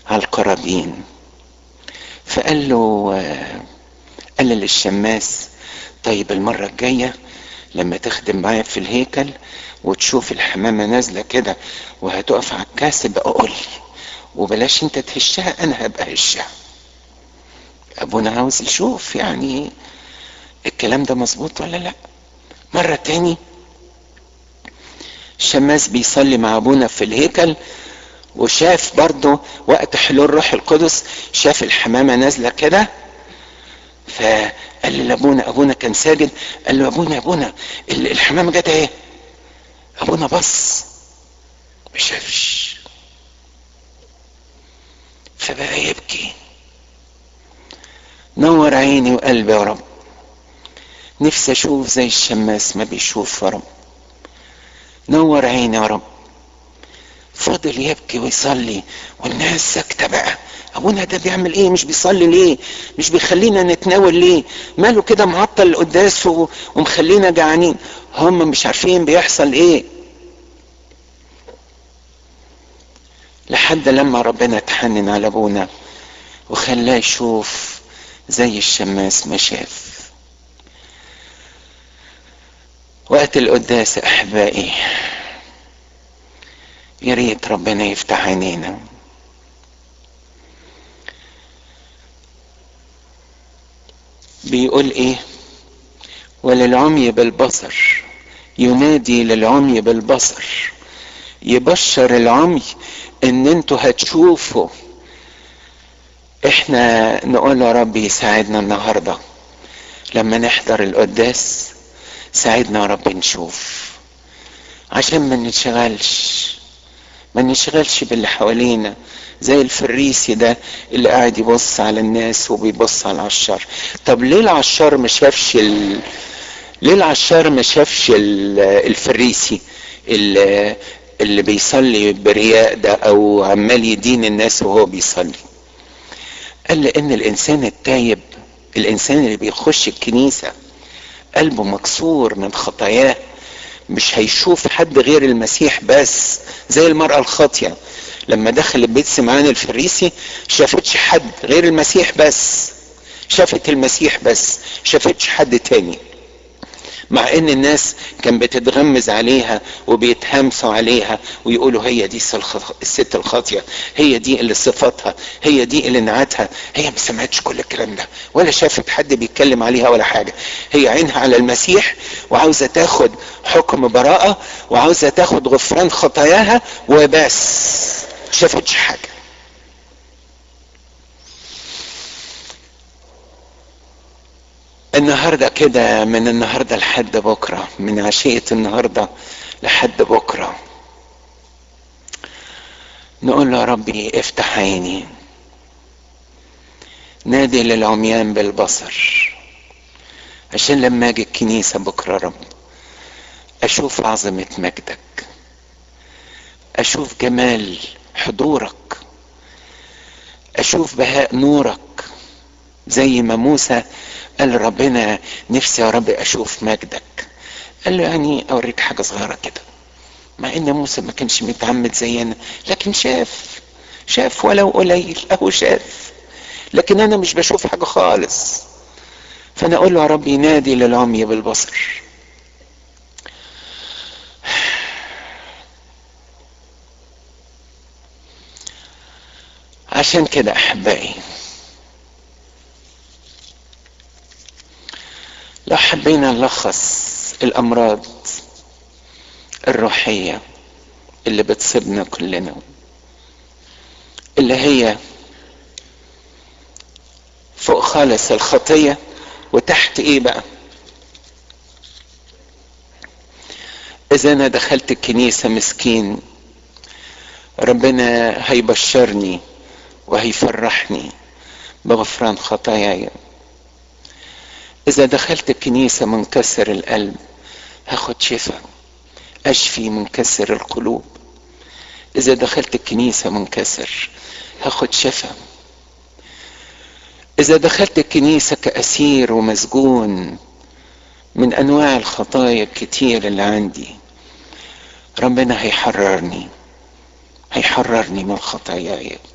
على القرابين فقال له قال للشماس طيب المرة الجاية لما تخدم معايا في الهيكل وتشوف الحمامة نازلة كده وهتقف على الكاس بقى قول لي وبلاش انت تهشها انا هبقى هشها ابونا عاوز يشوف يعني الكلام ده مظبوط ولا لا مرة تاني شماس بيصلي مع ابونا في الهيكل وشاف برضه وقت حلول روح القدس شاف الحمامة نازلة كده فقال لابونا ابونا كان ساجد قال له ابونا ابونا الحمامة جت ايه ابونا بص ما شافش فبقى يبكي نور عيني وقلبي يا رب نفسي اشوف زي الشماس ما بيشوف يا رب نور عيني يا رب فضل يبكي ويصلي والناس ساكتة بقى ابونا ده بيعمل ايه مش بيصلي ليه مش بيخلينا نتناول ليه ماله كده معطل القداس ومخلينا جعانين هم مش عارفين بيحصل ايه لحد لما ربنا اتحنن على ابونا وخلاه يشوف زي الشماس ما شاف وقت القداس احبائي يا ريت ربنا يفتح عينينا بيقول ايه وللعمي بالبصر ينادي للعمي بالبصر يبشر العمي ان انتوا هتشوفوا احنا نقول يا رب يساعدنا النهارده لما نحضر القداس ساعدنا يا رب نشوف عشان ما ننشغلش ما ننشغلش باللي حوالينا زي الفريسي ده اللي قاعد يبص على الناس وبيبص على العشار طب ليه العشار ما شافش ال... ليه العشار ما شافش ال... الفريسي اللي... اللي بيصلي برياء ده او عمال يدين الناس وهو بيصلي قال لان الانسان التايب الانسان اللي بيخش الكنيسة قلبه مكسور من خطاياه مش هيشوف حد غير المسيح بس زي المرأة الخاطية لما دخل بيت سمعان الفريسي شافتش حد غير المسيح بس شافت المسيح بس شافتش حد تاني مع ان الناس كان بتتغمز عليها وبيتهمسوا عليها ويقولوا هي دي الست الخاطيه هي دي اللي صفاتها هي دي اللي نعتها هي ما سمعتش كل الكلام ده ولا شافت حد بيتكلم عليها ولا حاجه هي عينها على المسيح وعاوزه تاخد حكم براءه وعاوزه تاخد غفران خطاياها وبس شافتش حاجه النهارده كده من النهارده لحد بكره من عشيه النهارده لحد بكره نقول له يا ربي افتح عيني نادي للعميان بالبصر عشان لما اجي الكنيسه بكره رب اشوف عظمه مجدك اشوف جمال حضورك اشوف بهاء نورك زي ما موسى قال ربنا نفسي يا رب اشوف مجدك قال له يعني اوريك حاجه صغيره كده مع ان موسى ما كانش متعمد زينا لكن شاف شاف ولو قليل اهو شاف لكن انا مش بشوف حاجه خالص فانا اقول له يا رب ينادي للعمي بالبصر عشان كده احبائي لو حبينا نلخص الامراض الروحيه اللي بتصيبنا كلنا اللي هي فوق خالص الخطيه وتحت ايه بقى اذا انا دخلت الكنيسه مسكين ربنا هيبشرني وهيفرحني بغفران خطاياي إذا دخلت الكنيسة منكسر القلب هاخد شفاء أشفي منكسر القلوب إذا دخلت الكنيسة منكسر هاخد شفاء إذا دخلت الكنيسة كأسير ومسجون من أنواع الخطايا الكتير اللي عندي ربنا هيحررني هيحررني من خطاياي